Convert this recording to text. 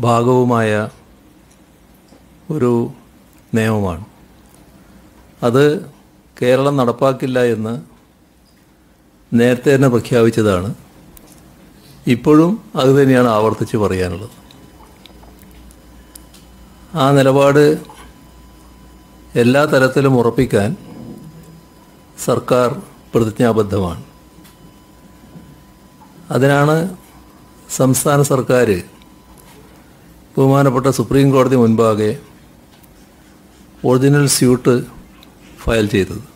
ഭാഗവുമായ ഒരു നിയമമാണ് അത് കേരളം നടപ്പാക്കില്ല എന്ന് നേരത്തെ തന്നെ പ്രഖ്യാപിച്ചതാണ് ഇപ്പോഴും അത് തന്നെയാണ് ആവർത്തിച്ച് പറയാനുള്ളത് ആ നിലപാട് എല്ലാ തലത്തിലും ഉറപ്പിക്കാൻ സർക്കാർ പ്രതിജ്ഞാബദ്ധമാണ് അതിനാണ് സംസ്ഥാന സർക്കാർ ബഹുമാനപ്പെട്ട സുപ്രീം കോടതി മുൻപാകെ ഒറിജിനൽ സ്യൂട്ട് ഫയൽ ചെയ്തത്